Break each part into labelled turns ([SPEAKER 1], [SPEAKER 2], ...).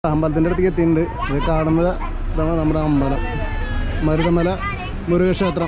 [SPEAKER 1] അമ്പലത്തിൻ്റെ അടുത്തേക്ക് എത്തിയിട്ടുണ്ട് ഇത് കാണുന്നത് ഇതാണ് നമ്മുടെ അമ്പലം മരുതമല മുരുകക്ഷേത്രം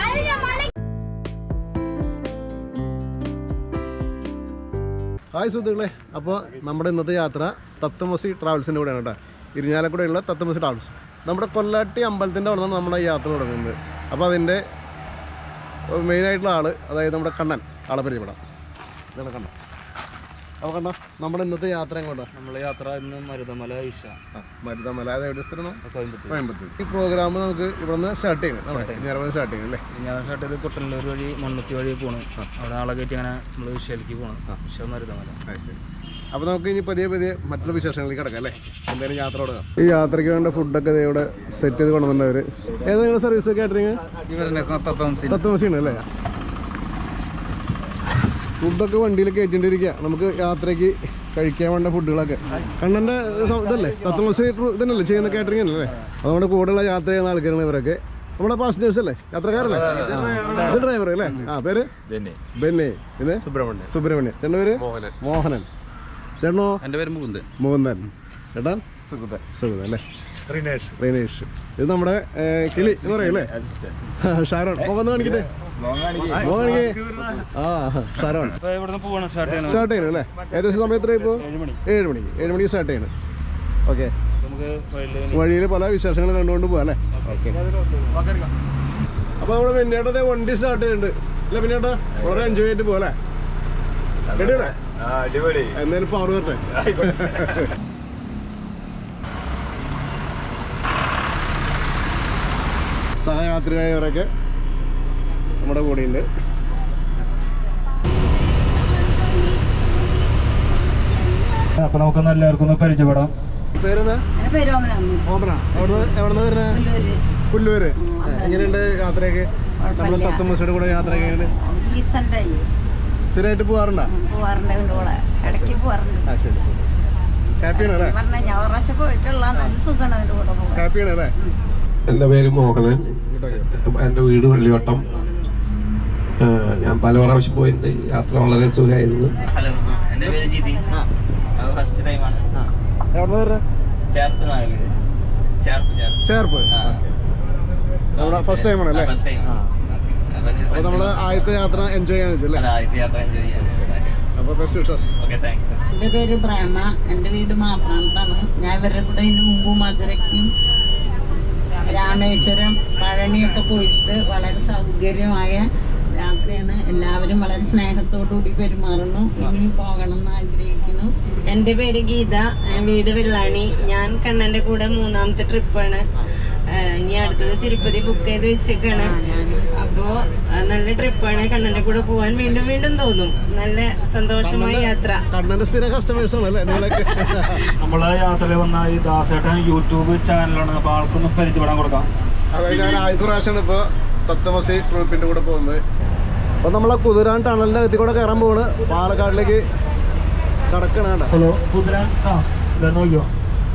[SPEAKER 1] ഹായ് സുഹൃത്തുക്കളെ അപ്പോൾ നമ്മുടെ ഇന്നത്തെ യാത്ര തത്വമസി ട്രാവൽസിൻ്റെ കൂടെയാണ് കേട്ടോ ഇരിഞ്ഞാലക്കുടയുള്ള തത്വമസി ട്രാവൽസ് നമ്മുടെ കൊല്ലാട്ടി അമ്പലത്തിൻ്റെ അവിടെ നിന്നാണ് നമ്മുടെ ഈ യാത്ര തുടങ്ങുന്നത് അപ്പോൾ അതിൻ്റെ മെയിനായിട്ടുള്ള ആൾ അതായത് നമ്മുടെ കണ്ണൻ ആളെ പരിചയപ്പെടാം ഇതാണ് കണ്ണൻ അപ്പോൾ കണ്ണ നമ്മുടെ ഇന്നത്തെ യാത്ര എങ്ങോട്ടാണ്
[SPEAKER 2] നമ്മളെ യാത്ര ഇന്ന് മരുതമല ഇഷ
[SPEAKER 1] ആ, മരുതമല അത് എവിടെ സ്ഥലം
[SPEAKER 2] കോയമ്പത്തൂർ
[SPEAKER 1] കോയമ്പത്തൂർ ഈ പ്രോഗ്രാം നമുക്ക് ഇവിടുന്ന് സ്റ്റാർട്ട് ചെയ്യണം നമ്മുടെ ഞായറാഴ്ച സ്റ്റാർട്ട് ചെയ്യണം അല്ലേ
[SPEAKER 2] ഞാൻ ഷർട്ട് ചെയ്ത് കൊട്ടല്ലൂർ വഴി മണ്ണുത്തി വഴി പോണു അവിടെ ആളെ കയറ്റി അങ്ങനെ നമ്മൾ വിഷയിലേക്ക് പോകണം വിഷ മരുതമല
[SPEAKER 1] ആ, ശരി അപ്പോൾ നമുക്ക് ഇനി പതിയെ പതിയെ മറ്റുള്ള വിശേഷങ്ങളിലേക്ക് കിടക്കാം അല്ലേ എന്തായാലും യാത്ര തുടങ്ങാം ഈ യാത്രയ്ക്ക് വേണ്ട ഫുഡൊക്കെ ദേ ഇവിടെ സെറ്റ് ചെയ്ത് കൊണ്ടുവന്നവർ ഏതാണ് സർവീസ് കാറ്ററിങ് തത്വമസിയാണ് അല്ലേ ഫുഡൊക്കെ വണ്ടിയിൽ കയറ്റിണ്ടിരിക്കുക നമുക്ക് യാത്രയ്ക്ക് കഴിക്കാൻ വേണ്ട ഫുഡുകളൊക്കെ കണ്ണൻ്റെ സം- ഇതല്ലേ തത്വമസി ട്രൂ- ഇതന്നല്ലേ ചെയ്യുന്ന കാറ്ററിംഗ് അല്ലേ അതുകൊണ്ട് കൂടെയുള്ള യാത്ര ചെയ്യുന്ന ആൾക്കാരാണ് ഇവരൊക്കെ നമ്മുടെ പാസഞ്ചേഴ്സ് അല്ലേ യാത്രക്കാരല്ലേ ആ. ഇത് ഡ്രൈവർ അല്ലേ ആ പേര് ബെന്നെ പിന്നെ
[SPEAKER 3] സുബ്രഹ്മണ്യൻ
[SPEAKER 1] സുബ്രഹ്മണ്യൻ ചേട്ടൻ്റെ പേര്
[SPEAKER 3] മോഹനൻ
[SPEAKER 1] മോഹനൻ ചേട്ടനോ
[SPEAKER 3] എൻ്റെ പേര് മുകുന്ദൻ
[SPEAKER 1] മോഹൻദാൻ ചേട്ടാ
[SPEAKER 3] സുഗത
[SPEAKER 1] സുഗത അല്ലേ
[SPEAKER 3] റിനേഷ്
[SPEAKER 1] റീനേഷ് ഇത് നമ്മുടെ ഏ, കിളി എന്ന് പറയല്ലേ ഷാരോൺ മുഖം കാണിക്കട്ടെ മുഖം കാണിക്കേ ആ ഷാരോൺ
[SPEAKER 2] അപ്പോൾ ഇവിടുന്ന് പോകണം സ്റ്റാർട്ട് ചെയ്യണം
[SPEAKER 1] സ്റ്റാർട്ട് ചെയ്യണം അല്ലേ ഏകദേശം സമയം എത്ര ഇപ്പോൾ
[SPEAKER 2] ഏഴ് മണി
[SPEAKER 1] ഏഴ് മണിക്ക് ഏഴ് മണിക്ക് സ്റ്റാർട്ട് ചെയ്യണം ഓക്കെ
[SPEAKER 2] നമുക്ക് വഴിയിൽ
[SPEAKER 1] വഴിയിൽ പല വിശേഷങ്ങൾ കണ്ടുകൊണ്ട് പോകാം അല്ലേ ഓക്കെ അപ്പോൾ നമ്മുടെ പിന്നേട്ടത്തെ വണ്ടി സ്റ്റാർട്ട് ചെയ്യുന്നുണ്ട് അല്ല പിന്നേട്ടാ വളരെ എൻജോയ് ചെയ്തിട്ട് പോലെ റെഡിയല്ലേ
[SPEAKER 3] അടിപൊളി
[SPEAKER 1] എന്തായാലും പവർ വരട്ടെ സഹയാത്രികരൊക്കെ നമ്മുടെ കൂടെയുണ്ട്
[SPEAKER 2] അപ്പോൾ നമുക്കൊന്ന് എല്ലാവർക്കും ഒന്ന് പരിചയപ്പെടാം
[SPEAKER 1] പേരെന്താ
[SPEAKER 4] എൻ്റെ പേര് ഓമനാണ്
[SPEAKER 1] ഓമന എവിടെ എവിടെ നിന്ന് വരുന്നത് പുല്ലൂര് എങ്ങനെയുണ്ട് യാത്രയൊക്കെ നമ്മളെ തത്തമ്മസിയുടെ കൂടെ യാത്രയൊക്കെ എങ്ങനെയുണ്ട്
[SPEAKER 4] ഡീസൻ്റ് ആയി
[SPEAKER 1] സ്ഥിരമായിട്ട് പോകാറുണ്ടോ
[SPEAKER 4] പോവാറുണ്ട് എൻ്റെ കൂടെ ഇടയ്ക്ക് പോവാറുണ്ട്
[SPEAKER 1] ആ ശരി ഹാപ്പിയാണ് അല്ലേ
[SPEAKER 4] പറഞ്ഞ ഞാൻ ഒരു പ്രാവശ്യം പോയിട്ടുള്ള നല്ല സുഖമാണ് എൻ്റെ കൂടെ പോകാൻ
[SPEAKER 1] ഹാപ്പിയാണ് അല്ലേ
[SPEAKER 5] എൻ്റെ പേര് മോഹനൻ എൻ്റെ വീട് വെള്ളിവട്ടം ആ, ഞാൻ പല പ്രാവശ്യം പോയിട്ടുണ്ട് യാത്ര വളരെ സുഖമായിരുന്നു
[SPEAKER 2] ഹലോ എൻ്റെ പേര് ജിതി അത് ഫസ്റ്റ് ടൈമാണ്
[SPEAKER 1] ആ എവിടെ വരുന്നത്
[SPEAKER 2] ചേർപ്പ് നാഗവീട് ചേർപ്പ് ചേർപ്പ്
[SPEAKER 1] ചേർപ്പ് നമ്മുടെ ഫസ്റ്റ് ടൈം ആണല്ലേ
[SPEAKER 2] ഫസ്റ്റ് ടൈം
[SPEAKER 1] ആ അപ്പോൾ നമ്മൾ ആദ്യത്തെ യാത്ര എൻജോയ് ചെയ്യാൻ വെച്ചല്ലേ
[SPEAKER 2] ആദ്യത്തെ യാത്ര എൻജോയ് ചെയ്യാം
[SPEAKER 1] അപ്പോൾ best wishes
[SPEAKER 2] okay thank you
[SPEAKER 6] എൻ്റെ പേര് പ്രേമ എൻ്റെ വീട് മാപ്രാന്താണ് ഞാൻ ഇവരുടെ കൂടെ ഇതിന് മുമ്പ് മധുരയ്ക്കും രാമേശ്വരം പഴനിയൊക്കെ പോയിട്ട് വളരെ സൗകര്യമായ യാത്രയാണ് എല്ലാവരും വളരെ സ്നേഹത്തോടുകൂടി പെരുമാറുന്നു ഇനി പോകണം എന്ന് ആഗ്രഹിക്കുന്നു
[SPEAKER 7] എൻ്റെ പേര് ഗീത ഏ, വീട് വെള്ളാനി ഞാൻ കണ്ണന്റെ കൂടെ മൂന്നാമത്തെ ട്രിപ്പാണ് ഇനി അടുത്തത് തിരുപ്പതി ബുക്ക് ചെയ്ത് വെച്ചേക്കാണ് അപ്പോ ആ, നല്ല ട്രിപ്പാണ് കണ്ണന്റെ കൂടെ പോവാൻ വീണ്ടും വീണ്ടും തോന്നും നല്ല സന്തോഷമായ യാത്ര
[SPEAKER 1] കണ്ണൻ്റെ സ്ഥിര കസ്റ്റമേഴ്സ് ആണ് അല്ലേ നിങ്ങളൊക്കെ
[SPEAKER 2] നമ്മളെ യാത്രയിൽ വന്ന ഈ ദാസേട്ടൻ യൂട്യൂബ് ചാനലാണ് അപ്പോൾ ആൾക്കൊന്ന് പരിചയപ്പെടാൻ കൊടുക്കാം
[SPEAKER 1] അതായത് ഞാൻ ആദ്യത്തെ പ്രാവശ്യമാണ് ഇപ്പോൾ തത്തമസി ട്രൂപ്പിൻ്റെ കൂടെ പോകുന്നത് അപ്പോൾ നമ്മളെ കുതിരാൻ ടണലിൻ്റെ അകത്തിൽ കൂടെ കയറാൻ പോവാണ് പാലക്കാടിലേക്ക് കടക്കണ കേട്ടോ
[SPEAKER 2] ഹലോ കുതിരാൻ ആ ഇതാ നോക്കിയോ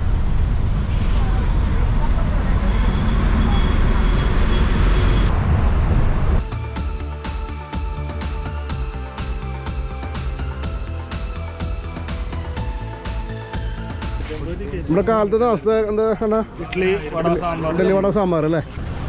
[SPEAKER 1] നമ്മുടെ കാലത്തെ അവസ്ഥ എന്താ കണ്ടാ
[SPEAKER 2] ഇഡ്ഡലി വട സാമ്പാർ
[SPEAKER 1] ഡൽഹി വട സാമ്പാർ അല്ലേ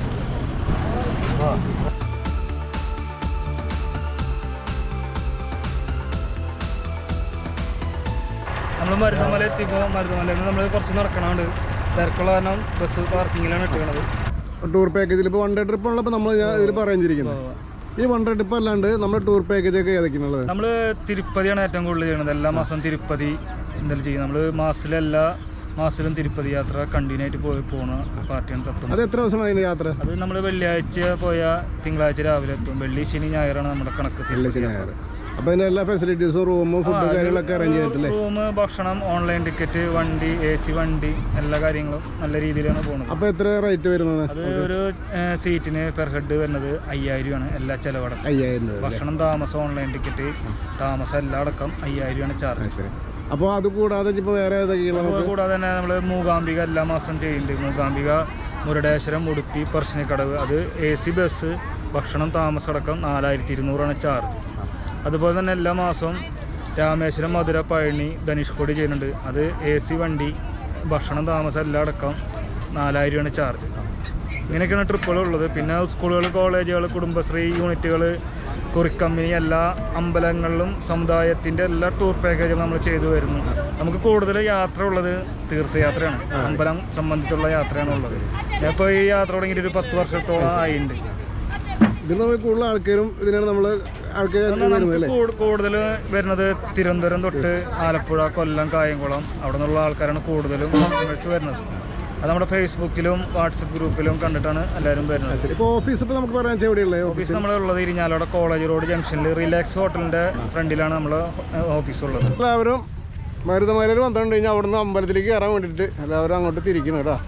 [SPEAKER 2] നമ്മൾ മരുതമല എത്തിയപ്പോൾ മരുതമലയിൽ നിന്ന് നമ്മൾ കുറച്ച് നടക്കണമുണ്ട് തിരക്കുള്ള കാരണം ബസ് പാർക്കിങ്ങിലാണ് ഇട്ടുള്ളത്
[SPEAKER 1] ടൂർ പാക്കേജിൽ ഇപ്പോൾ വൺ ഡേ ട്രിപ്പ് ഉള്ളപ്പോൾ നമ്മൾ ഞാൻ ഇതിൽ പറഞ്ഞിരിക്കുന്നത് ഈ വൺ ഡേ ട്രിപ്പ് അല്ലാണ്ട് നമ്മുടെ ടൂർ പാക്കേജ് ഒക്കെ ഏതൊക്കെയാണുള്ളത്
[SPEAKER 2] നമ്മൾ തിരുപ്പതിയാണ് ഏറ്റവും കൂടുതൽ ചെയ്യുന്നത് എല്ലാ മാസം തിരുപ്പതി എന്തെങ്കിലും ചെയ്യും നമ്മൾ മാസത്തിലെ എല്ലാ മാസത്തിലും തിരുപ്പതി യാത്ര കണ്ടിന്യൂ ആയിട്ട് പോയി പോകുന്ന പാർട്ടിയാണ് തത്വം
[SPEAKER 1] അത് എത്ര ദിവസമാണ് അതിൻ്റെ യാത്ര
[SPEAKER 2] അത് നമ്മൾ വെള്ളിയാഴ്ച പോയ തിങ്കളാഴ്ച രാവിലെ എത്തും വെള്ളി ശനി ഞായറാണ് നമ്മുടെ കണക്ക് തിരുപ്പതി യാത്ര.
[SPEAKER 1] അപ്പോൾ അതിൻ്റെ എല്ലാ ഫെസിലിറ്റീസും റൂമും ഫുഡും കാര്യങ്ങളൊക്കെ അറേഞ്ച് ചെയ്തിട്ടില്ലേ
[SPEAKER 2] റൂം ഭക്ഷണം ഓൺലൈൻ ടിക്കറ്റ് വണ്ടി എ സി വണ്ടി എല്ലാ കാര്യങ്ങളും നല്ല രീതിയിലാണ് പോകുന്നത്
[SPEAKER 1] അപ്പോൾ എത്ര റേറ്റ് വരുന്നത്
[SPEAKER 2] അത് ഒരു ഏഹ്, സീറ്റിന് പെർ ഹെഡ് വരുന്നത് അയ്യായിരം രൂപയാണ് എല്ലാ ചിലവടക്കം
[SPEAKER 1] അയ്യായിരം രൂപ
[SPEAKER 2] ഭക്ഷണം താമസം ഓൺലൈൻ ടിക്കറ്റ് താമസം എല്ലാം അടക്കം അയ്യായിരം രൂപയാണ് ചാർജ്
[SPEAKER 1] ശരി അപ്പോൾ അത് കൂടാതെ ഇപ്പോൾ വേറെ ഏതൊക്കെയാണ്
[SPEAKER 2] അതുപോലെ കൂടാതെ തന്നെ നമ്മൾ മൂകാംബിക എല്ലാ മാസം ചെയ്യുന്നുണ്ട് മൂകാംബിക മുരുടേശ്വരം ഉടുപ്പി പറശ്ശിനിക്കടവ് അത് എ സി ബസ് ഭക്ഷണം താമസം അടക്കം നാലായിരത്തി ഇരുന്നൂറാണ് ചാർജ് അതുപോലെ തന്നെ എല്ലാ മാസവും രാമേശ്വരം മധുര പഴനി ധനുഷ്കോടി ചെയ്യുന്നുണ്ട് അത് എ സി വണ്ടി ഭക്ഷണം താമസം എല്ലാം അടക്കം നാലായിരം രൂപയാണ് ചാർജ് ഇങ്ങനെയൊക്കെയാണ് ട്രിപ്പുകൾ ഉള്ളത് പിന്നെ സ്കൂളുകൾ കോളേജുകൾ കുടുംബശ്രീ യൂണിറ്റുകൾ കുറിക്കമ്പനി എല്ലാ അമ്പലങ്ങളിലും സമുദായത്തിൻ്റെ എല്ലാ ടൂർ പാക്കേജുകളും നമ്മൾ ചെയ്തു വരുന്നു നമുക്ക് കൂടുതൽ യാത്ര ഉള്ളത് തീർത്ഥയാത്രയാണ് അമ്പലം സംബന്ധിച്ചുള്ള യാത്രയാണ് ഉള്ളത് ഇപ്പോൾ ഈ യാത്ര തുടങ്ങിയിട്ട് ഒരു പത്ത് വർഷത്തോളം ആയിട്ടുണ്ട്
[SPEAKER 1] ഇതിൽ നമ്മൾ കൂടുതൽ ആൾക്കാരും ഇതിനാണ് നമ്മൾ ആൾക്കാർ വരുന്നത് അല്ലേ
[SPEAKER 2] കൂടുതൽ വരുന്നത് തിരുവനന്തപുരം തൊട്ട് ആലപ്പുഴ കൊല്ലം കായംകുളം അവിടെ നിന്നുള്ള ആൾക്കാരാണ് കൂടുതലും കസ്റ്റമേഴ്സ് വരുന്നത് അത് നമ്മുടെ ഫേസ്ബുക്കിലും വാട്സപ്പ് ഗ്രൂപ്പിലും കണ്ടിട്ടാണ് എല്ലാവരും വരുന്നത്
[SPEAKER 1] ശരി ഇപ്പോൾ ഓഫീസ് ഇപ്പോൾ നമുക്ക് പറയാൻ വെച്ചാൽ എവിടെയുള്ളത്
[SPEAKER 2] ഓഫീസ് നമ്മളുള്ളത് ഇരിഞ്ഞാലോടെ കോളേജ് റോഡ് ജംഗ്ഷനിൽ റിലാക്സ് ഹോട്ടലിൻ്റെ ഫ്രണ്ടിലാണ് നമ്മൾ ഓഫീസ് ഉള്ളത്
[SPEAKER 1] എല്ലാവരും മരുതമലയിൽ വന്നിട്ടുണ്ട് കഴിഞ്ഞാൽ അവിടുന്ന് അമ്പലത്തിലേക്ക് കയറാൻ വേണ്ടിയിട്ട് എല്ലാവരും അങ്ങോട്ട് തിരിക്കണം കേട്ടോ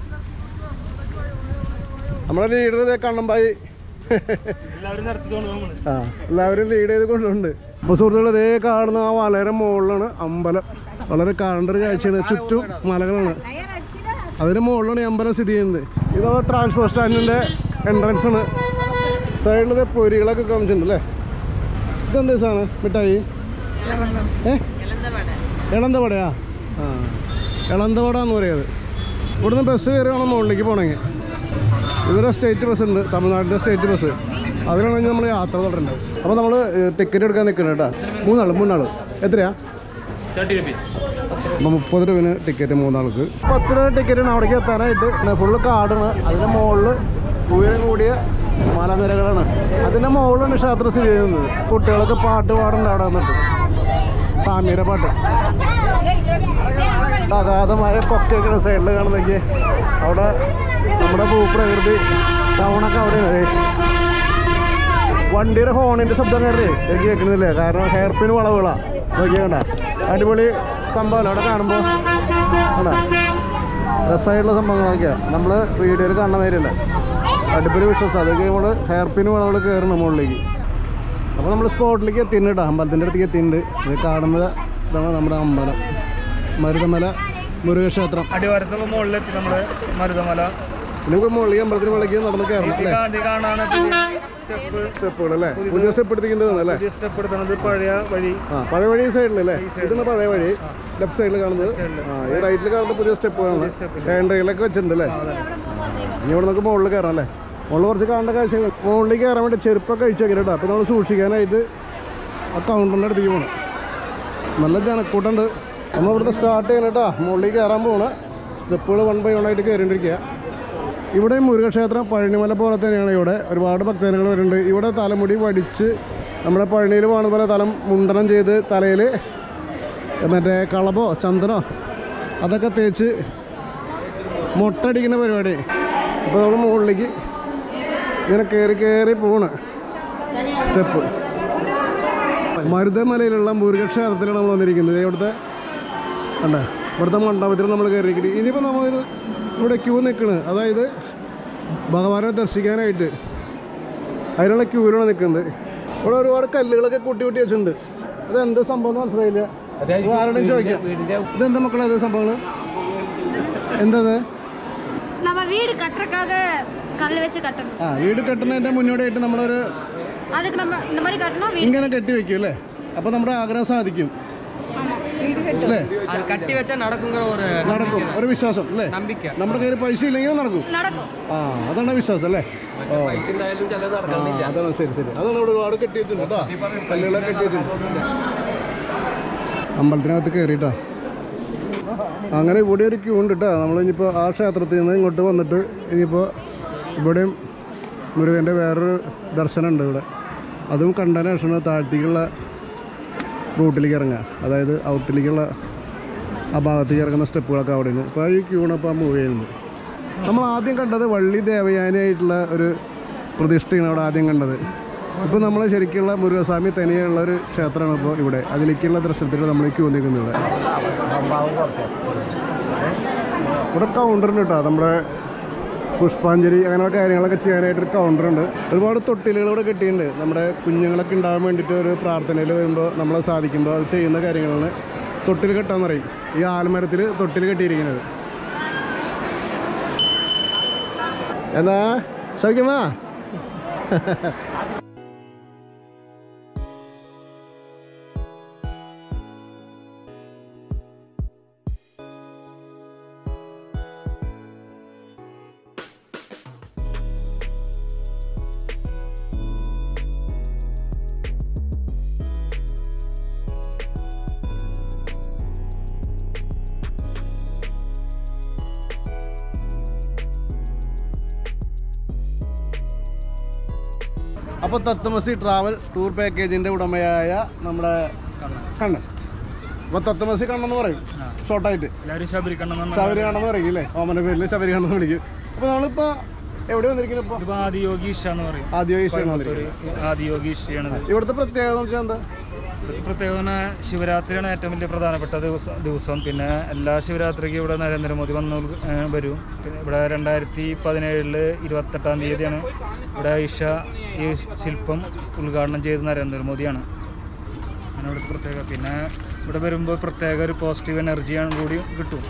[SPEAKER 1] നമ്മുടെ ലീഡർ ഇതേ കണ്ണമ്പായി
[SPEAKER 2] എല്ലാവരും നടത്തിക്കൊണ്ട് പോകുന്നത്
[SPEAKER 1] ആ എല്ലാവരും ലീഡ് ചെയ്ത് കൊണ്ടുണ്ട് അപ്പോൾ സുഹൃത്തുക്കൾ ഇതേ കാണുന്ന ആ വളരെ മുകളിലാണ് അമ്പലം വളരെ കാണേണ്ട ഒരു കാഴ്ചയാണ് ചുറ്റും മലകളാണ് അതിന് മുകളിലാണ് ഈ അമ്പലം സ്ഥിതി ചെയ്യുന്നത് ഇത് ട്രാൻസ്പോർട്ട് സ്റ്റാൻഡിൻ്റെ എൻട്രൻസ് ആണ് സൈഡിൽ പൊരികളൊക്കെ കാണിച്ചിട്ടുണ്ട് അല്ലേ ഇതെന്താ സാധനം മിഠായി ഏ ഇളന്തവടയാ ആ ഇളന്തവട എന്ന് പറയുന്നത് ഇവിടുന്ന് ബസ് കയറി വേണം മുകളിലേക്ക് പോകണമെങ്കിൽ ഇവരെ സ്റ്റേറ്റ് ബസ് ഉണ്ട് തമിഴ്നാട്ടിൻ്റെ സ്റ്റേറ്റ് ബസ് അതിലാണ് ഇനി നമ്മൾ യാത്ര തുടരേണ്ടത് അപ്പോൾ നമ്മൾ ടിക്കറ്റ് എടുക്കാൻ നിൽക്കണം കേട്ടോ മൂന്നാൾ മൂന്നാൾ എത്രയാ
[SPEAKER 2] തേർട്ടി റുപ്പീസ്
[SPEAKER 1] അപ്പോൾ മുപ്പത് രൂപന് ടിക്കറ്റ് മൂന്നാൾക്ക് പത്ത് രൂപ ടിക്കറ്റാണ് അവിടേക്ക് എത്താനായിട്ട് ഫുള്ള് കാടാണ് അതിൻ്റെ മുകളിൽ ഉയരം കൂടിയ മലനിരകളാണ് അതിൻ്റെ മുകളിലാണ് ക്ഷേത്രം സ്ഥിതി ചെയ്യുന്നത് കുട്ടികളൊക്കെ പാട്ട് പാടുന്നുണ്ട് അവിടെ വന്നിട്ട് സ്വാമിയുടെ പാട്ട് അഗാധമായ കൊക്കൊക്കെ സൈഡിൽ കാണുന്നെങ്കിൽ അവിടെ നമ്മുടെ ഭൂപ്രകൃതി ടൗണൊക്കെ അവിടെയാണ് വണ്ടിയുടെ ഹോണിൻ്റെ ശബ്ദം കയറി എനിക്ക് കേൾക്കുന്നില്ലേ കാരണം ഹെയർ പിൻ വളവുകളാണ് നോക്കിയാണ്ട അടിപൊളി സംഭവമല്ല അവിടെ കാണുമ്പോൾ ആണോ രസമായിട്ടുള്ള സംഭവങ്ങളൊക്കെയാണ് നമ്മൾ വീഡിയോയിൽ കാണുന്ന മാതിരിയല്ല അടിപൊളി വിശ്വാസം അതൊക്കെ നമ്മൾ ഹെയർ പിൻ വളവുകൾ കയറണം മുകളിലേക്ക് അപ്പോൾ നമ്മൾ സ്പോട്ടിലേക്ക് എത്തിയിട്ടുണ്ട് കേട്ടോ അമ്പലത്തിൻ്റെ അടുത്തേക്ക് എത്തിയിട്ടുണ്ട് ഇത് കാണുന്നത് ഇതാണ് നമ്മുടെ അമ്പലം മരുതമല മുരുകക്ഷേത്രം
[SPEAKER 2] അടിവാരത്തുള്ള മുകളിലെത്തി നമ്മൾ മരുതമല
[SPEAKER 1] ഇനി നമുക്ക് മുകളിലേക്ക് അമ്പലത്തിന് മുകളിലേക്ക് നടന്ന് കയറണം അല്ലേ
[SPEAKER 2] ഗാന്ധി കാണാണ് സ്റ്റെപ്പ്
[SPEAKER 1] സ്റ്റെപ്പുകൾ അല്ലേ പുതിയ സ്റ്റെപ്പ് എടുത്തിരിക്കുന്നത് അല്ലേ
[SPEAKER 2] പുതിയ സ്റ്റെപ്പ് എടുക്കുന്നത് പഴയ വഴി
[SPEAKER 1] ആ പഴയ വഴി സൈഡിൽ അല്ലേ ഇതാണ് പഴയ വഴി ലെഫ്റ്റ് സൈഡിൽ കാണുന്നത് ആ ഈ റൈറ്റിൽ കാണുന്ന പുതിയ സ്റ്റെപ്പുകളാണ് ഹാൻഡ്രൈലൊക്കെ വെച്ചിട്ടുണ്ട് അല്ലേ ഇനി ഇവിടെ നമുക്ക് മുകളിൽ കയറാം അല്ലേ മുകളിൽ കുറച്ച് കാണേണ്ട കാഴ്ചകൾ മുകളിലേക്ക് കയറാൻ വേണ്ടി ചെരുപ്പൊക്കെ കഴിച്ചു വെക്കണം കേട്ടോ അപ്പോൾ നമ്മൾ സൂക്ഷിക്കാനായിട്ട് ആ കൗണ്ടറിൻ്റെ അടുത്തേക്ക് പോകണം നല്ല ജനക്കൂട്ടുണ്ട് നമ്മൾ ഇവിടുത്തെ സ്റ്റാർട്ട് ചെയ്യണം കേട്ടോ മുകളിലേക്ക് കയറാൻ പോകണം സ്റ്റെപ്പുകൾ വൺ ബൈ വൺ ആയിട്ട് കയറിണ്ടിരിക്കുക ഇവിടെ മുരുകക്ഷേത്രം പഴനിമല പോലെ തന്നെയാണ് ഇവിടെ ഒരുപാട് ഭക്തജനങ്ങൾ വരുന്നുണ്ട് ഇവിടെ തലമുടി വടിച്ച് നമ്മുടെ പഴനിയിൽ പോകുന്ന പോലെ തലം മുണ്ടനം ചെയ്ത് തലയിൽ മറ്റേ കളബോ ചന്ദനോ അതൊക്കെ തേച്ച് മുട്ടടിക്കുന്ന പരിപാടി അപ്പോൾ നമ്മൾ മുകളിലേക്ക് ഇങ്ങനെ കയറി കയറി പോണ് സ്റ്റെപ്പ് മരുതമലയിലുള്ള മുരുകക്ഷേത്രത്തിലാണ് നമ്മൾ വന്നിരിക്കുന്നത് ഇവിടുത്തെ കണ്ടേ ഇവിടുത്തെ മണ്ഡപത്തിൽ നമ്മൾ കയറിയിരിക്കുന്നത് ഇനിയിപ്പോൾ നമ്മൾ ഇവിടെ ക്യൂ നിൽക്കണ് അതായത് ഭഗവാനെ ദർശിക്കാനായിട്ട് അതിനുള്ള ക്യൂവിലാണ് നിൽക്കുന്നത് ഇവിടെ ഒരുപാട് കല്ലുകളൊക്കെ കൂട്ടി കൂട്ടി വെച്ചിട്ടുണ്ട് അത് എന്ത് സംഭവം എന്ന് മനസ്സിലായില്ല ഇത് ആരോടും ചോദിക്കാം ഇതെന്താ മക്കളെ അത് സംഭവങ്ങൾ എന്താ അത്?
[SPEAKER 3] நம்ம வீடு கட்டுறதுக்காக கல் வச்சு கட்டணும்
[SPEAKER 1] ആ വീട് കെട്ടുന്നതിൻ്റെ മുന്നോടിയായിട്ട് നമ്മളൊരു
[SPEAKER 3] அதுக்கு நம்ம இந்த மாதிரி கட்டினா வீடு
[SPEAKER 1] ഇങ്ങനെ കെട്ടി വെക്കും അല്ലേ അപ്പോൾ നമ്മുടെ ആഗ്രഹം സാധിക്കും അല്ലേ
[SPEAKER 8] அது கட்டி வச்சா நடக்குங்கிற ஒரு
[SPEAKER 1] നടക്കും ഒരു വിശ്വാസം അല്ലേ
[SPEAKER 8] நம்பிக்கை
[SPEAKER 1] നമ്മുടെ കയ്യിൽ പൈസ ഇല്ലെങ്കിലും നടക്കും
[SPEAKER 3] நடக்கும்
[SPEAKER 1] ആ അതാണ് വിശ്വാസം അല്ലേ ഓ ആ, അതാണ് ശരി ശരി അതാണ് ഇവിടെ ഒരുപാട് കെട്ടി വെച്ചിട്ടുണ്ട് കേട്ടോ കല്ലുകളൊക്കെ കെട്ടി വെച്ചിട്ടുണ്ട് അമ്പലത്തിനകത്ത് കയറിയിട്ടാ അങ്ങനെ ഇവിടെ ഒരു ക്യൂ ഉണ്ട് കേട്ടോ നമ്മളിനിപ്പോൾ ആ ക്ഷേത്രത്തിൽ നിന്ന് ഇങ്ങോട്ട് വന്നിട്ട് ഇനിയിപ്പോൾ ഇവിടെയും മുരുകൻ്റെ വേറൊരു ദർശനമുണ്ട് ഇവിടെ അതും കണ്ടതിന് ശേഷമാണ് താഴ്ത്തിക്കുള്ള റൂട്ടിലേക്ക് ഇറങ്ങുക അതായത് ഔട്ടിലേക്കുള്ള ആ ഭാഗത്തേക്ക് ഇറങ്ങുന്ന സ്റ്റെപ്പുകളൊക്കെ അവിടെയാണ് ഇപ്പോൾ ഈ ക്യൂണ് ഇപ്പോൾ മൂവ് ചെയ്യുന്നത് നമ്മൾ ആദ്യം കണ്ടത് വള്ളി ദേവയാനിയായിട്ടുള്ള ഒരു പ്രതിഷ്ഠയാണ് അവിടെ ആദ്യം കണ്ടത് ഇപ്പോൾ നമ്മൾ ശരിക്കുള്ള മുരുകസ്വാമി തനിയുള്ള ഒരു ക്ഷേത്രമാണ് ഇപ്പോൾ ഇവിടെ അതിലേക്കുള്ള ദർശനത്തിൽ നമ്മൾ ക്യൂ നിൽക്കുന്നത് ഇവിടെ ഇവിടെ കൗണ്ടറുണ്ട് കേട്ടോ നമ്മുടെ പുഷ്പാഞ്ജലി അങ്ങനെയുള്ള കാര്യങ്ങളൊക്കെ ചെയ്യാനായിട്ടൊരു കൗണ്ടറുണ്ട് ഒരുപാട് തൊട്ടിലുകൾ ഇവിടെ കെട്ടിയിട്ടുണ്ട് നമ്മുടെ കുഞ്ഞുങ്ങളൊക്കെ ഉണ്ടാകാൻ വേണ്ടിയിട്ട് ഒരു പ്രാർത്ഥനയിൽ വരുമ്പോൾ നമ്മളെ സാധിക്കുമ്പോൾ അത് ചെയ്യുന്ന കാര്യങ്ങളാണ് തൊട്ടിൽ കെട്ടാന്ന് പറയും ഈ ആൽമരത്തിൽ തൊട്ടിൽ കെട്ടിയിരിക്കുന്നത് എന്നാ സൗഖ്യമാ അപ്പോൾ തത്വമസി ട്രാവൽ ടൂർ പാക്കേജിൻ്റെ ഉടമയായ നമ്മുടെ കണ്ണൻ അപ്പോൾ തത്വമസി കണ്ണെന്ന് പറയും
[SPEAKER 2] ആ.
[SPEAKER 1] ഷോർട്ടായിട്ട്
[SPEAKER 2] എല്ലാവരും ശബരിക്കണ്ണം
[SPEAKER 1] ശബരി കണ്ണെന്ന് പറയും അല്ലേ ഓമന പേരിൽ ശബരി കണ്ണെന്ന് വിളിക്കും അപ്പോൾ നമ്മളിപ്പോൾ എവിടെ വന്നിരിക്കുന്നത് ഇപ്പോൾ
[SPEAKER 2] ഇതിപ്പോ ആദിയോഗി ഇഷ എന്ന് പറയും
[SPEAKER 1] ആദ്യമായി
[SPEAKER 2] കോയമ്പത്തൂര് ആദിയോഗി ഇഷയാണിത്
[SPEAKER 1] ഇവിടുത്തെ പ്രത്യേകത എന്ന് വെച്ചാൽ എന്താ
[SPEAKER 2] ഇവിടുത്തെ പ്രത്യേകത എന്ന് പറഞ്ഞാൽ ശിവരാത്രിയാണ് ഏറ്റവും വലിയ പ്രധാനപ്പെട്ട ദിവസം ദിവസം പിന്നെ എല്ലാ ശിവരാത്രിക്കും ഇവിടെ നരേന്ദ്രമോദി വന്ന് ഉദ്ഘ- ഏ, വരും പിന്നെ ഇവിടെ രണ്ടായിരത്തി പതിനേഴില് ഇരുപത്തെട്ടാം തീയതിയാണ് ഇവിടെ ഇഷ ഈ ശില്പം ഉദ്ഘാടനം ചെയ്ത് നരേന്ദ്രമോദിയാണ് അങ്ങനെ ഇവിടുത്തെ പ്രത്യേക പിന്നെ ഇവിടെ വരുമ്പോൾ പ്രത്യേക ഒരു പോസിറ്റീവ് എനർജിയാണ് കൂടി കിട്ടും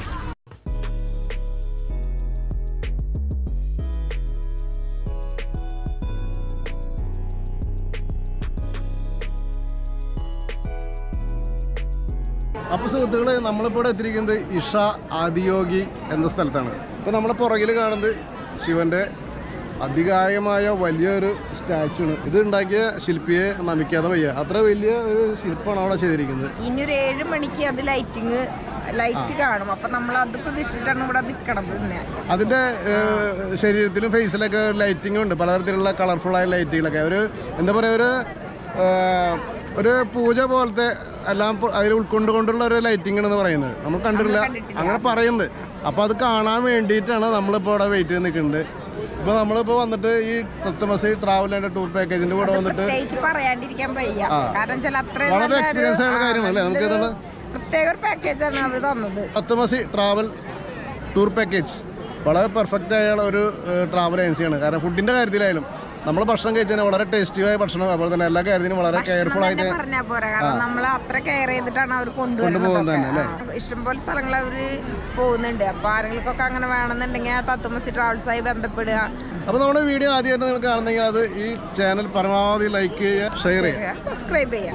[SPEAKER 1] അപ്പോൾ സുഹൃത്തുക്കളെ നമ്മളിപ്പോൾ ഇവിടെ എത്തിയിരിക്കുന്നത് ഇഷ ആദിയോഗി എന്ന സ്ഥലത്താണ് ഇപ്പോൾ നമ്മുടെ പുറകിൽ കാണുന്നത് ശിവന്റെ അതികായമായ വലിയൊരു സ്റ്റാച്ചു ആണ് ഇത് ഉണ്ടാക്കിയ ശില്പിയെ നമിക്കാതെ വയ്യ അത്ര വലിയ ഒരു ശില്പമാണ് അവിടെ ചെയ്തിരിക്കുന്നത്
[SPEAKER 9] ഇനി ഒരു ഏഴ് മണിക്ക് അത് ലൈറ്റിങ് ലൈറ്റ് കാണും അപ്പൊ നമ്മൾ അത് പ്രതീക്ഷിച്ചിട്ടാണ് ഇവിടെ നിൽക്കണത് തന്നെ
[SPEAKER 1] അതിൻ്റെ ഏഹ്, ശരീരത്തിലും ഫേസിലൊക്കെ ലൈറ്റിംഗ് ഉണ്ട് പലതരത്തിലുള്ള കളർഫുൾ ആയ ലൈറ്റുകളൊക്കെ ഒരു എന്താ പറയുക ഒരു ഏഹ്, ഒരു പൂജ പോലത്തെ എല്ലാം പു- അതിൽ ഉൾക്കൊണ്ടുകൊണ്ടുള്ള ഒരു ലൈറ്റിംഗ് എന്ന് പറയുന്നത് നമ്മൾ കണ്ടിട്ടില്ല അങ്ങനെ പറയുന്നത് അപ്പോൾ അത് കാണാൻ വേണ്ടിയിട്ടാണ് നമ്മളിപ്പോൾ ഇവിടെ വെയിറ്റ് ചെയ്ത് നിൽക്കുന്നത് ഇപ്പോൾ നമ്മളിപ്പോൾ വന്നിട്ട് ഈ തത്വമസി ട്രാവൽ ആൻഡ് ടൂർ പാക്കേജിൻ്റെ കൂടെ വന്നിട്ട്
[SPEAKER 9] പ്രത്യേകിച്ച് പറയാണ്ടിരിക്കാൻ വയ്യ
[SPEAKER 1] ആ.
[SPEAKER 9] കാരണം വെച്ചാൽ അത്രയും
[SPEAKER 1] വളരെ
[SPEAKER 9] നല്ലൊരു-
[SPEAKER 1] experience ആയുള്ള
[SPEAKER 9] ആ,
[SPEAKER 1] കാര്യങ്ങളല്ലേ നമുക്ക്
[SPEAKER 9] നല്ലൊരു
[SPEAKER 1] ഇതുള്ള?
[SPEAKER 9] പ്രത്യേക ഒരു പാക്കേജാണ് അവർ തന്നത്
[SPEAKER 1] തത്വമസി ട്രാവൽ ടൂർ പാക്കേജ് വളരെ പെർഫെക്റ്റ് ആയ ഒരു ട്രാവൽ ഏജൻസിയാണ് കാരണം ഫുഡിൻ്റെ കാര്യത്തിലായാലും നമ്മൾ ഭക്ഷണം കഴിച്ചാൽ വളരെ ടേസ്റ്റിയായ ഭക്ഷണം അതുപോലെ തന്നെ എല്ലാ കാര്യത്തിനും വളരെ കെയർഫുൾ ആയിട്ട്
[SPEAKER 9] പറഞ്ഞാ പോരാ കാരണം നമ്മൾ അത്ര കെയർ ചെയ്തിട്ടാണ് അവർ കൊണ്ടുവരുന്നത്
[SPEAKER 1] കൊണ്ടുപോകുന്നത് തന്നെ, അല്ലേ?
[SPEAKER 9] ഇഷ്ടംപോലെ സ്ഥലങ്ങൾ അവര് പോകുന്നുണ്ട് അപ്പൊ ആരെങ്കിലുമൊക്കെ അങ്ങനെ വേണമെന്നുണ്ടെങ്കിൽ ആ തത്വമസി ട്രാവൽസായി ബന്ധപ്പെടുക
[SPEAKER 1] അപ്പോൾ നമ്മുടെ വീഡിയോ ആദ്യമായിട്ട് നിങ്ങൾ കാണുന്നെങ്കിൽ അത് ഈ ചാനൽ പരമാവധി ലൈക്ക് ചെയ്യുക ഷെയർ ചെയ്യുക
[SPEAKER 9] സബ്സ്ക്രൈബ് ചെയ്യാം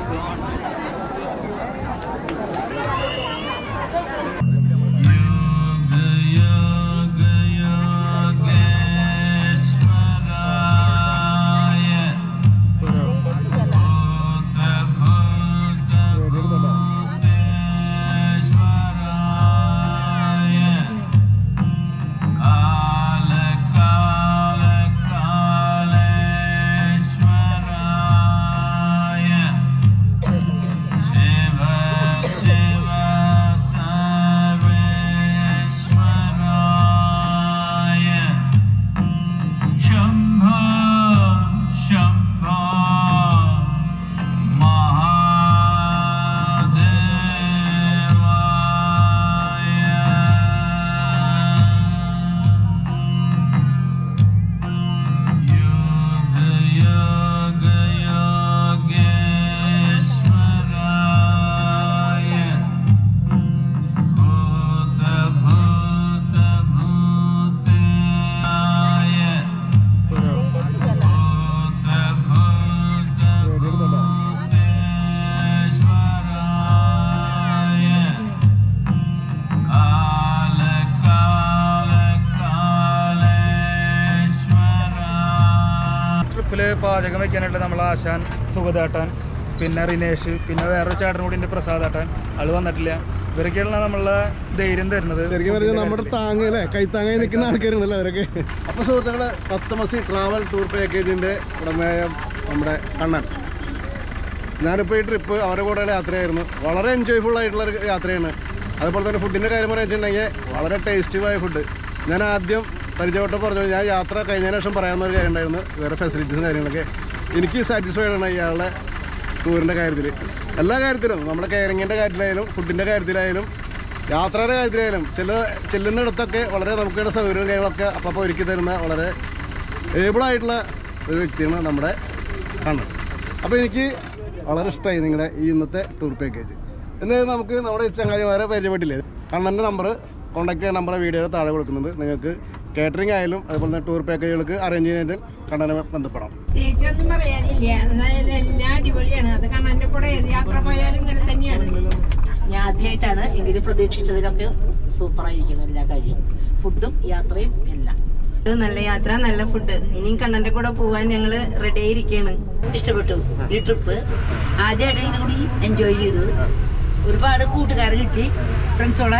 [SPEAKER 2] ട്രിപ്പിൽ പാചകം വെക്കാനായിട്ട് നമ്മൾ ആശാൻ സുഗതാട്ടാൻ പിന്നെ റിനേഷ് പിന്നെ വേറൊരു ചേട്ടൻ കൂടി ഉണ്ട് പ്രസാദാട്ടാൻ ആള് വന്നിട്ടില്ല ഇവരൊക്കെയാണ് നമ്മളെ ധൈര്യം തരുന്നത്
[SPEAKER 1] ശരിക്കും പറഞ്ഞാൽ നമ്മുടെ താങ്ങ് അല്ലേ കൈത്താങ്ങായി നിൽക്കുന്ന ആൾക്കാരുണ്ടല്ലോ അവരൊക്കെ അപ്പോൾ സുഹൃത്തുക്കളെ തത്വമസി ട്രാവൽ ടൂർ പാക്കേജിൻ്റെ ഉടമയായ നമ്മുടെ കണ്ണൻ ഞാനിപ്പോൾ ഈ ട്രിപ്പ് അവരുടെ കൂടെ യാത്രയായിരുന്നു വളരെ എൻജോയ്ഫുൾ ആയിട്ടുള്ള ഒരു യാത്രയാണ് അതുപോലെ തന്നെ ഫുഡിൻ്റെ കാര്യം പറയാൻ വെച്ചിട്ടുണ്ടെങ്കിൽ വളരെ ടേസ്റ്റിയായ ഫുഡ് ഞാൻ ആദ്യം പരിചയപ്പെട്ട പറഞ്ഞു ഞാൻ യാത്ര കഴിഞ്ഞതിന് ശേഷം പറയാവുന്ന ഒരു കാര്യം ഉണ്ടായിരുന്നു വേറെ ഫെസിലിറ്റീസും കാര്യങ്ങളൊക്കെ എനിക്ക് സാറ്റിസ്ഫൈഡ് ആണ് ഇയാളുടെ ടൂറിൻ്റെ കാര്യത്തിൽ എല്ലാ കാര്യത്തിലും നമ്മുടെ കെയറിങ്ങിൻ്റെ കാര്യത്തിലായാലും ഫുഡിൻ്റെ കാര്യത്തിലായാലും യാത്രയുടെ കാര്യത്തിലായാലും ചില ചെല്ലുന്നിടത്തൊക്കെ വളരെ നമുക്കിടെ സൗകര്യവും കാര്യങ്ങളൊക്കെ അപ്പോൾ ഒരുക്കി തരുന്ന വളരെ ഏബിളായിട്ടുള്ള ഒരു വ്യക്തിയാണ് നമ്മുടെ കണ്ണൻ അപ്പോൾ എനിക്ക് വളരെ ഇഷ്ടമായി നിങ്ങളുടെ ഈ ഇന്നത്തെ ടൂർ പാക്കേജ് എന്നാലും നമുക്ക് നമ്മുടെ ചങ്ങാതിമാരെ പരിചയപ്പെട്ടില്ലേ കണ്ണൻ്റെ നമ്പർ കോൺടാക്ട് ചെയ്യാൻ നമ്പർ വീഡിയോയുടെ താഴെ കൊടുക്കുന്നുണ്ട് നിങ്ങൾക്ക് കാറ്ററിംഗ് ആയാലും അതുപോലെ തന്നെ ടൂർ പാക്കേജുകൾക്ക് അറേഞ്ച് ചെയ്യാനായിട്ട് കണ്ണനെ ബന്ധപ്പെടാം
[SPEAKER 4] പ്രത്യേകിച്ചൊന്നും പറയാനില്ല എന്തായാലും എല്ലാം അടിപൊളിയാണ് അത് കണ്ണന്റെ കൂടെ ഏത് യാത്ര പോയാലും ഇങ്ങനെ തന്നെയാണ്
[SPEAKER 10] ഞാൻ ആദ്യമായിട്ടാണ് എങ്കിലും പ്രതീക്ഷിച്ചതിലൊക്കെ സൂപ്പറായിരിക്കും എല്ലാ കാര്യവും ഫുഡും യാത്രയും എല്ലാം
[SPEAKER 7] ഇത് നല്ല യാത്ര നല്ല ഫുഡ് ഇനിയും കണ്ണന്റെ കൂടെ പോവാൻ ഞങ്ങള് റെഡി ആയിരിക്കാണ്
[SPEAKER 10] ഇഷ്ടപ്പെട്ടു ഈ ട്രിപ്പ് ആദ്യമായിട്ട് ഇതിനെ കൂടി എൻജോയ് ചെയ്തു ഒരുപാട് കൂട്ടുകാർ കിട്ടി ഫ്രണ്ട്സോടെ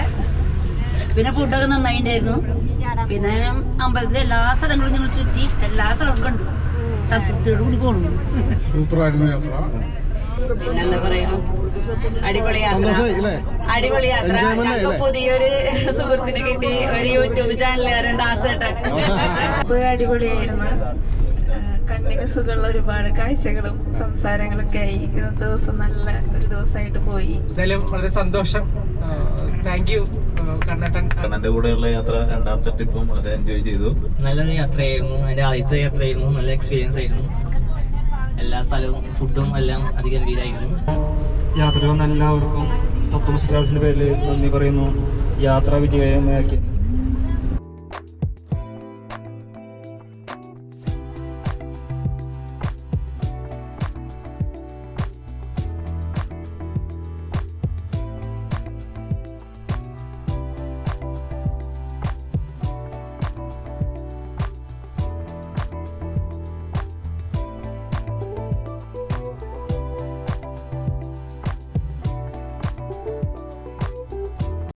[SPEAKER 10] പിന്നെ ഫുഡൊക്കെ നന്നായിട്ടുണ്ടായിരുന്നു പിന്നെ അമ്പലത്തിലെ എല്ലാ സ്ഥലങ്ങളും ഞങ്ങൾ ചുറ്റി എല്ലാ സ്ഥലവും കണ്ടു സംതൃപ്തിയോട് കൂടി പോകണം
[SPEAKER 1] സൂപ്പറായിരുന്നു യാത്ര
[SPEAKER 7] പിന്നെന്താ പറയാ അടിപൊളി യാത്ര
[SPEAKER 1] സന്തോഷമായി അല്ലേ
[SPEAKER 7] അടിപൊളി യാത്ര
[SPEAKER 1] Enjoyment ആയി
[SPEAKER 7] ഞങ്ങൾക്ക്
[SPEAKER 1] അല്ലേ?
[SPEAKER 7] പുതിയൊരു സുഹൃത്തിനെ കിട്ടി ഒരു യൂട്യൂബ് ചാനലുകാരൻ ദാസേട്ടൻ
[SPEAKER 11] അടിപൊളിയായിരുന്നു കണ്ണിന് സുഖമുള്ള ഒരുപാട് കാഴ്ചകളും സംസാരങ്ങളൊക്കെ ആയി ഇന്നത്തെ ദിവസം നല്ല ഒരു ദിവസമായിട്ട് പോയി
[SPEAKER 12] എന്തായാലും വളരെ സന്തോഷം താങ്ക് യു കണ്ണട്ടൻ
[SPEAKER 13] കണ്ണന്റെ കൂടെയുള്ള യാത്ര രണ്ടാമത്തെ ട്രിപ്പും വളരെ എൻജോയ് ചെയ്തു
[SPEAKER 8] നല്ലൊരു യാത്രയായിരുന്നു എൻ്റെ ആദ്യത്തെ യാത്രയായിരുന്നു നല്ല എക്സ്പീരിയൻസ് ആയിരുന്നു എല്ലാ സ്ഥലവും ഫുഡും എല്ലാം അതിഗംഭീരായിരുന്നു
[SPEAKER 2] യാത്രയിൽ വന്ന എല്ലാവർക്കും തത്വമസ് ട്രാവൽസിന്റെ പേരിൽ നന്ദി പറയുന്നു യാത്ര വിജയമാക്കി